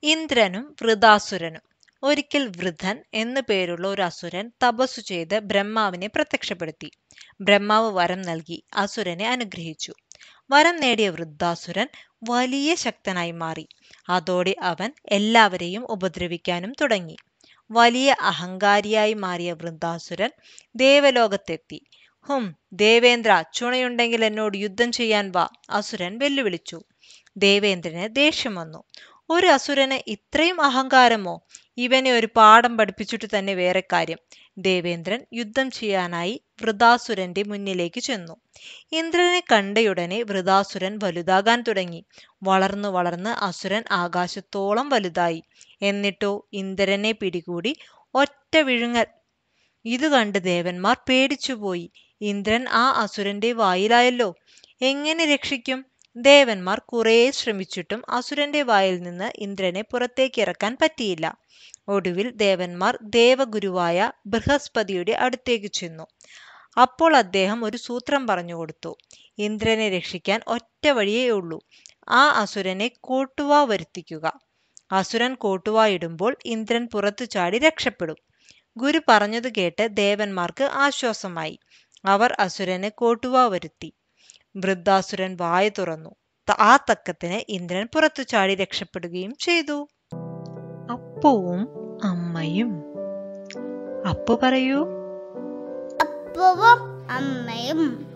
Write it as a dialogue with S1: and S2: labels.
S1: ഇന്ദ്രനും വൃതാസുരനും ഒരിക്കൽ വൃധൻ എന്നു പേരുള്ള ഒരു അസുരൻ തപസ്സു ചെയ്ത് ബ്രഹ്മാവിനെ പ്രത്യക്ഷപ്പെടുത്തി ബ്രഹ്മാവ് വരം നൽകി അസുരനെ അനുഗ്രഹിച്ചു വരം നേടിയ വൃദ്ധാസുരൻ വലിയ ശക്തനായി മാറി അതോടെ അവൻ എല്ലാവരെയും ഉപദ്രവിക്കാനും തുടങ്ങി വലിയ അഹങ്കാരിയായി മാറിയ വൃന്ദാസുരൻ ദേവലോകത്തെത്തി ഹും ദേവേന്ദ്ര ചുണയുണ്ടെങ്കിൽ എന്നോട് യുദ്ധം ചെയ്യാൻ വാ അസുരൻ വെല്ലുവിളിച്ചു ദേവേന്ദ്രന് ദേഷ്യം വന്നു ഒരു അസുരന് ഇത്രയും അഹങ്കാരമോ ഇവനെ ഒരു പാഠം പഠിപ്പിച്ചിട്ട് തന്നെ വേറെ കാര്യം ദേവേന്ദ്രൻ യുദ്ധം ചെയ്യാനായി വൃതാസുരന്റെ മുന്നിലേക്ക് ചെന്നു ഇന്ദ്രനെ കണ്ടയുടനെ വൃതാസുരൻ വലുതാകാൻ തുടങ്ങി വളർന്നു വളർന്ന് അസുരൻ ആകാശത്തോളം വലുതായി എന്നിട്ടോ ഇന്ദ്രനെ പിടികൂടി ഒറ്റ വിഴുങ്ങൽ ഇത് കണ്ട് ദേവന്മാർ പേടിച്ചുപോയി ഇന്ദ്രൻ ആ അസുരന്റെ വായിലായല്ലോ എങ്ങനെ രക്ഷിക്കും ദേവന്മാർ കുറേ ശ്രമിച്ചിട്ടും അസുരന്റെ വായിൽ നിന്ന് ഇന്ദ്രനെ പുറത്തേക്ക് ഇറക്കാൻ പറ്റിയില്ല ഒടുവിൽ ദേവന്മാർ ദേവഗുരുവായ ബൃഹസ്പതിയുടെ അടുത്തേക്ക് ചെന്നു അപ്പോൾ അദ്ദേഹം ഒരു സൂത്രം പറഞ്ഞു കൊടുത്തു ഇന്ദ്രനെ രക്ഷിക്കാൻ ഒറ്റ വഴിയേ ഉള്ളൂ ആ അസുരനെ കോട്ടുവാ വരുത്തിക്കുക അസുരൻ കോട്ടുവാ ഇടുമ്പോൾ ഇന്ദ്രൻ പുറത്തു ചാടി രക്ഷപ്പെടും ഗുരു പറഞ്ഞത് കേട്ട് ദേവന്മാർക്ക് ആശ്വാസമായി അവർ അസുരനെ കോട്ടുവാ വരുത്തി വൃദ്ധാസുരൻ വായ തുറന്നു ആ തക്കത്തിന് ഇന്ദ്രൻ പുറത്തു ചാടി രക്ഷപ്പെടുകയും ചെയ്തു അപ്പവും അമ്മയും അപ്പു പറയൂ
S2: അപ്പവും അമ്മയും